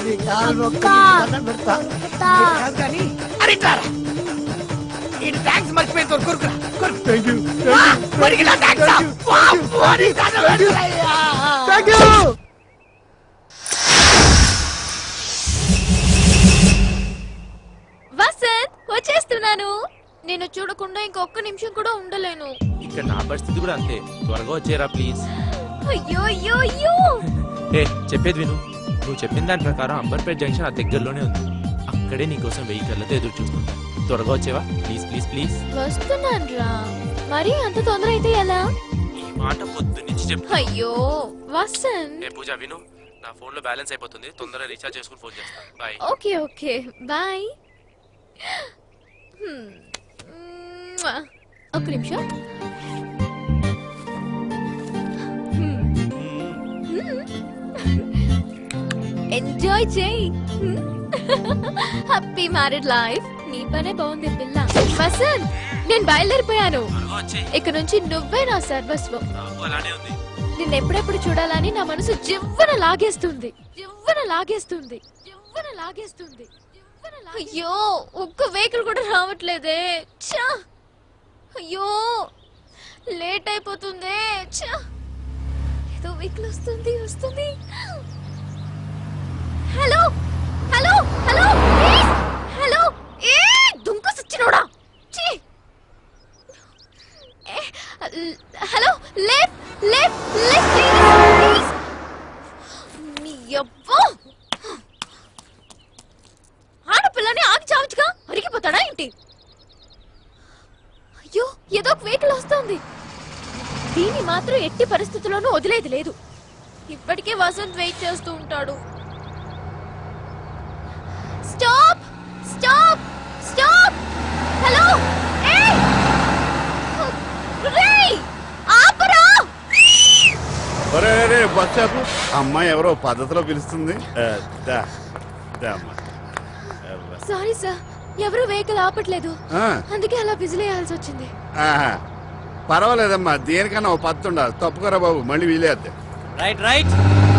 నీ కాలు మొక్క దండం పెడతా ఇది కాదు కానీ అరే ఇట్లారా ఈ ట్యాంక్స్ మర్చిపోయింది కొరుకురా కొరుకు థ్యాంక్ యూ వా, మరికి నా ట్యాంక్స్ వా, వా, నీ దండం పెడతాయ్యా. థ్యాంక్ యూ వసంత్ వచ్చేస్తున్నాను నేను చూడకుండా ఇంకొక నిమిషం కూడా ఉండలేను ఇక్కడ నా పరిస్థితి కూడా అంతే త్వరగా వచ్చేరా ప్లీజ్ అయ్యో అయ్యో అయ్యో ఏ చెప్పేది విను నువ్వు చెప్పిన దాని ప్రకారం అంబర్పేట జంక్షన్ ఆ దగ్గరలోనే ఉంది అక్కడే నీకోసం వెహికల్లతో ఎదురు చూస్తుంటా త్వరగా వచ్చేవా ప్లీజ్ ప్లీజ్ ప్లీజ్ వస్తున్నాను రా మరి అంత తొందర అయితే ఎలా ఈ మాట పొద్దు నుంచి చెప్పు అయ్యో వసంత్ ఏ పూజ విను నా ఫోన్ లో బ్యాలెన్స్ అయిపోతుంది తొందరగా రీఛార్జ్ చేసుకుని ఫోన్ చేస్తాను బాయ్ ఓకే ఓకే బాయ్ ఒక్క నిమిషం ఎంజాయ్ చేయి హ్యాపీ మ్యారీడ్ లైఫ్ నీ పనే బాగుంది పిల్ల వసంత్ నేను బయలుదేరిపోయాను త్వరగా వచ్చే ఇక నుంచి నువ్వే నా సర్వస్వం నాకు అలానే ఉంది నిన్ను ఎప్పుడెప్పుడు చూడాలని నా మనసు జివ్వన లాగేస్తుంది జివ్వన లాగేస్తుంది జివ్వన లాగేస్తుంది జివ్వన లాగే- అయ్యో ఒక్క వెహికల్ కూడా రావట్లేదే ఛా అయ్యో లేట్ అయిపోతుందే ఛా ఏదో వెహికల్ వస్తుంది వస్తుంది hello hello hello please hello ఏ దుంక సచ్చినోడా ఛీ ఏ, హలో లేఫ్ లేఫ్ లేఫ్ ప్లీజ్ నీ అబ్బో ఆడపిల్లని ఆగి చావచ్చుగా అరిగిపోతాడా ఏంటి అయ్యో ఏదో ఒక వెహికల్ వస్తోంది దీన్ని మాత్రం ఎట్టి పరిస్థితుల్లోనూ వదిలేది లేదు ఇప్పటికే వసంత్ వెయిట్ చేస్తూ ఉంటాడు స్టాప్ స్టాప్ స్టాప్ హలో ఏయ్ రేయ్ ఆపరా ఒరే రే బస్ ఆపు అమ్మాయి ఎవరో పద్ధతిలో పిలుస్తుంది ఆ, దా దా అమ్మా అవ్వ. సారీ సార్ ఎవరు వెహికల్ ఆపట్లేదు ఆ, అందుకే అలా విజిలేయాల్సి వచ్చింది ఆహా. పర్వాలేదమ్మా దేనికన్నా ఓ పత్తు ఉండాలి తప్పుకోరా బాబు మళ్ళీ వీలేద్ది రైట్ రైట్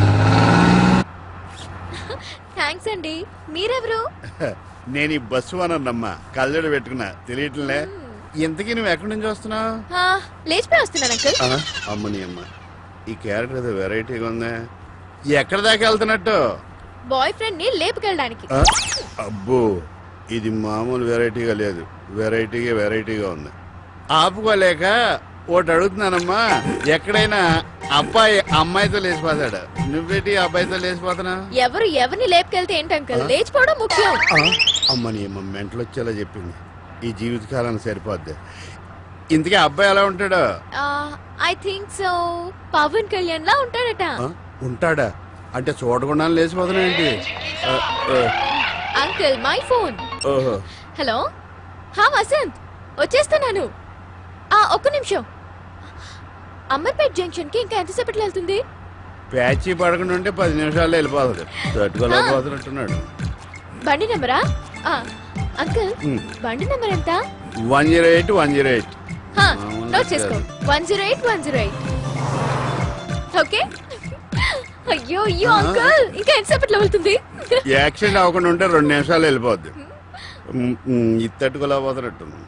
థ్యాంక్స్ అండి మీరెవరు నేను ఈ బస్సు అనమ్మా కళ్ళజోడు పెట్టుకున్నా తెలియట్లే ఇంతకీ నువ్వు ఎక్కడి నుంచి వస్తున్నావు ఆ, లేచిపోయి వస్తున్నాను అంకుల్ ఆ, అమ్మని అమ్మ ఈ క్యారెక్టర్ ఏదో వెరైటీగా ఉందా ఎక్కడ దాకా వెళ్తున్నట్టు బాయ్ ఫ్రెండ్ ని లేపుకెళ్ళడానికి ఆ, అబ్బో ఇది మామూలు వెరైటీగా లేదు వెరైటీగా వెరైటీగా ఉంది ఆపుకోలేక ఒకటి అడుగుతున్నానమ్మా ఎక్కడైనా అబ్బాయి అమ్మాయితో లేచిపోతాడు నువ్వేటి అబ్బాయితో లేచిపోతున్నా ఎవరు ఎవరిని లేపుకెళ్తే ఏంటి అంకుల్ లేచిపోవడం ముఖ్యం అమ్మని అమ్మ మెంటలు వచ్చేలా చెప్పింది ఈ జీవితకాలానికి సరిపోద్ది ఇంతకీ అబ్బాయి ఎలా ఉంటాడు I think so Pawan Kalyan లా ఉంటాడట ఆ, ఉంటాడా అంటే చూడకుండా లేచిపోతున్నా ఏంటి ఆ, ఆ, అంకుల్ మై ఫోన్ ఓహో హలో హా వసంత్ వచ్చేస్తున్నాను ఆ ఒక్క నిమిషం అమర్పేట్ జంక్షన్ కి ఇంకా ఎంతసేపట్లో వెళ్తుంది ప్యాచీ పడకుండా ఉంటే పది నిమిషాల్లో వెళ్ళిపోతుంది తట్టుకోలేకపోతున్నట్టున్నాడు బండి నెంబరా ఆ, అంకుల్ ఉమ్. బండి నెంబర్ ఎంత one zero eight one zero eight హా, మామూలు నోట్ చేసుకో కాదు. One zero eight one zero eight okay అయ్యో అయ్యో ఆ. అంకుల్ ఇంకా ఎంతసేపట్లో వెళ్తుంది యాక్సిడెంట్ అవ్వకుండా ఉంటే రెండు నిమిషాలు వెళ్ళిపోద్ది ఉమ్, ఉమ్, ఇది తట్టుకోలేకపోతున్నట్టుంది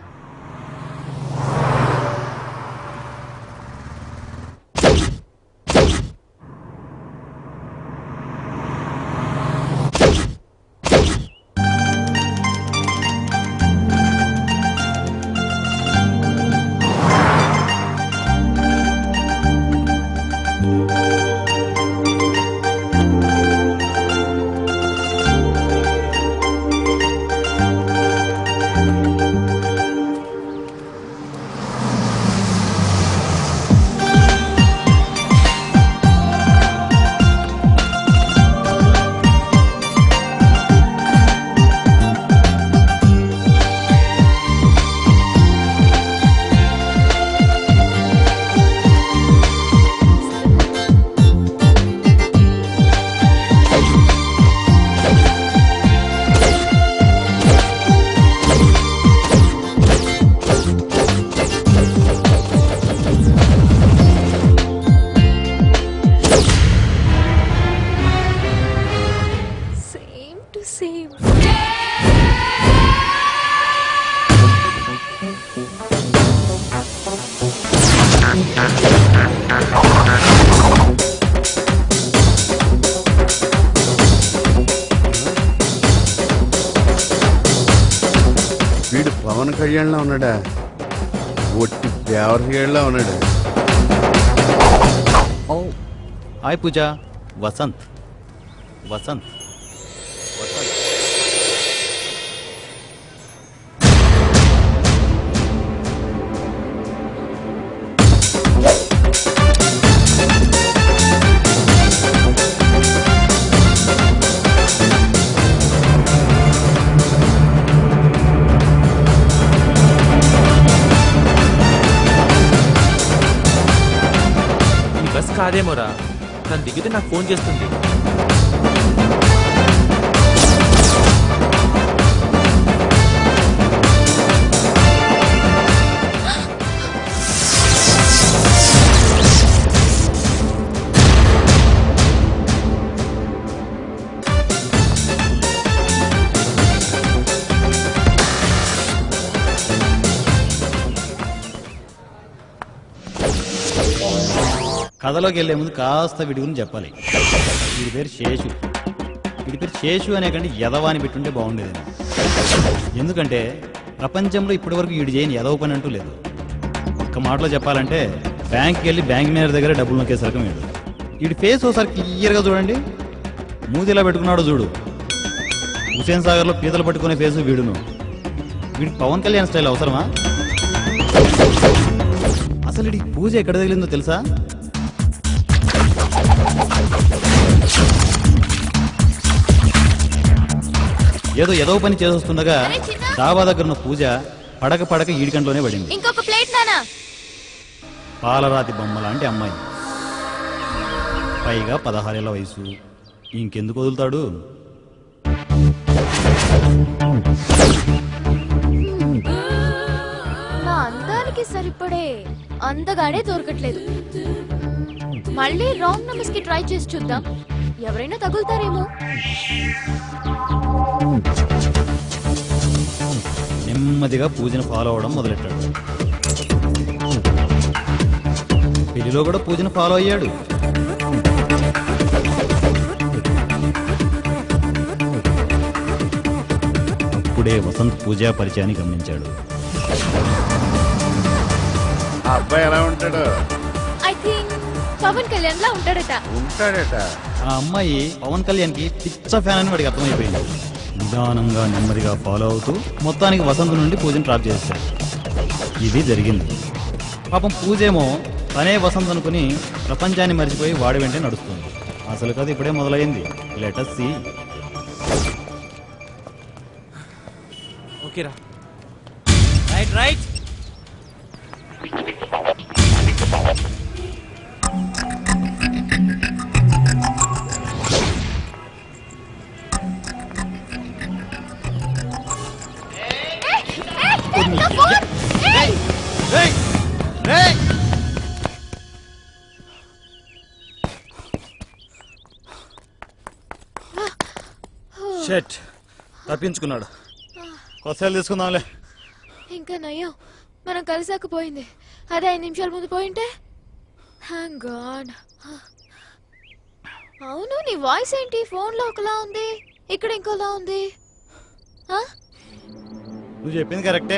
పవన్ కళ్యాణ్లా ఉన్నాడా ఒట్టి దేవరగాడిలా ఉన్నాడు ఓ హాయ్ పూజ వసంత్ వసంత్ వసంత్ ఈ బస్ కాదేమోరా తను దిగితే నాకు ఫోన్ చేస్తుంది కథలోకి వెళ్లే ముందు కాస్త వీడి గురించి చెప్పాలి వీడి పేరు శేషు వీడి పేరు శేషు అనే కంటే యదవ అని పెట్టుంటే బాగుండేది ఎందుకంటే ప్రపంచంలో ఇప్పటి వరకు వీడు చేయని యదవ పని అంటూ లేదు ఒక్క మాటలో చెప్పాలంటే బ్యాంక్కి వెళ్ళి బ్యాంక్ మేనేజర్ దగ్గర డబ్బులు నొక్కేసరికి రకం వీడు వీడి ఫేస్ ఒకసారి క్లియర్గా చూడండి మూతిలా పెట్టుకున్నాడో చూడు హుసేన్ సాగర్లో పీతలు పట్టుకునే ఫేస్ వీడును వీడికి పవన్ కళ్యాణ్ స్టైల్ అవసరమా అసలు ఈ పూజ ఎక్కడ తగిలిందో తెలుసా ఏదో ఏదో పని చేసొస్తుండగా అరే చిన్న. డాబా దగ్గర ఉన్న పూజ పడక పడక ఈడికంట్లోనే పడింది ఇంకొక ప్లేట్ నానా పాలరాతి బొమ్మ లాంటి అమ్మాయి పైగా పదహారేళ్ల వయసు ఇంకెందుకు వదులుతాడు నా అందానికి సరిపడే అందగాడే దొరకట్లేదు మళ్ళీ రాంగ్ నెంబర్స్ కి ట్రై చేసి చూద్దాం ఎవరైనా తగులుతారేమో నెమ్మదిగా పూజను ఫాలో అవడం మొదలెట్టాడు పెళ్లిలో కూడా పూజను ఫాలో అయ్యాడు అప్పుడే వసంత్ పూజా పరిచయాన్ని గమనించాడు ఆ అబ్బాయి ఎలా ఉంటాడు ఐ థింక్ పవన్ కళ్యాణ్ లా ఉంటాడట ఉంటాడట ఆ అమ్మాయి పవన్ కళ్యాణ్ కి పిచ్చ ఫ్యాన్ అని వాడికి అర్థమైపోయింది నిదానంగా నెమ్మదిగా ఫాలో అవుతూ మొత్తానికి వసంత్ నుండి పూజను డ్రాప్ చేశాడు ఇది జరిగింది పాపం పూజేమో తనే వసంత్ అనుకుని ప్రపంచాన్ని మర్చిపోయి వాడి వెంటే నడుస్తుంది అసలు కథ ఇప్పుడే మొదలైంది లెటస్ సి ఓకేరా రైట్ రైట్ నా ఫోన్ ఏయ్! షెట్ తప్పించుకున్నాడు కొత్తలు తీసుకుందాంలే ఇంకా నయ్యం మనం కలిసాకపోయింది అదే ఐదు నిమిషాల ముందు పోయింటే థ్యాంక్ గాడ్ అవును నీ వాయిస్ ఏంటి ఫోన్ లో ఒకలా ఉంది ఇక్కడ ఇంకోలా ఉంది ఆ? నువ్వు చెప్పింది కరెక్టే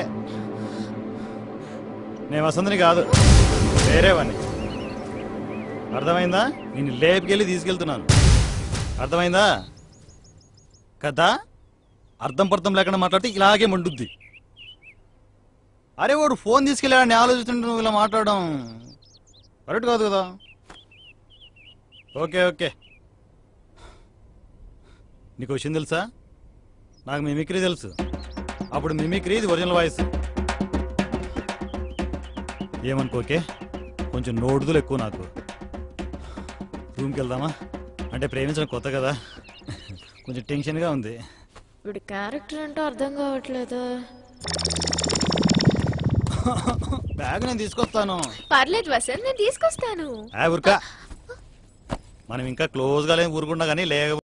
నేను వసంతని కాదు వేరే వాడిని అర్థమైందా నేను లేపుకెళ్ళి తీసుకెళ్తున్నాను అర్థమైందా కదా అర్థం పర్థం లేకుండా మాట్లాడితే ఇలాగే మండుద్ది అరే వాడు ఫోన్ తీసుకెళ్ళాడని ఆలోచిస్తుంటే నువ్వు ఇలా మాట్లాడడం కరెక్ట్ కాదు కదా ఓకే ఓకే నీకు విషయం తెలుసా నాకు మిమిక్రీ తెలుసు అప్పుడు మిమిక్రీ ఇది ఒరిజినల్ వాయిస్ ఏమనుకోకే కొంచెం నోడుదులు ఎక్కువ నాకు రూమ్కి వెళ్దామా అంటే ప్రేమించడం కొత్త కదా కొంచెం టెన్షన్గా ఉంది వీడి క్యారెక్టర్ ఏంటో అర్థం కావట్లేదు బ్యాగ్ నేను తీసుకొస్తాను పర్లేదు వసంత్ నేను తీసుకొస్తాను ఆ ఊరికా మనం ఇంకా క్లోజ్గా లేని ఊరుకున్నా కానీ లేక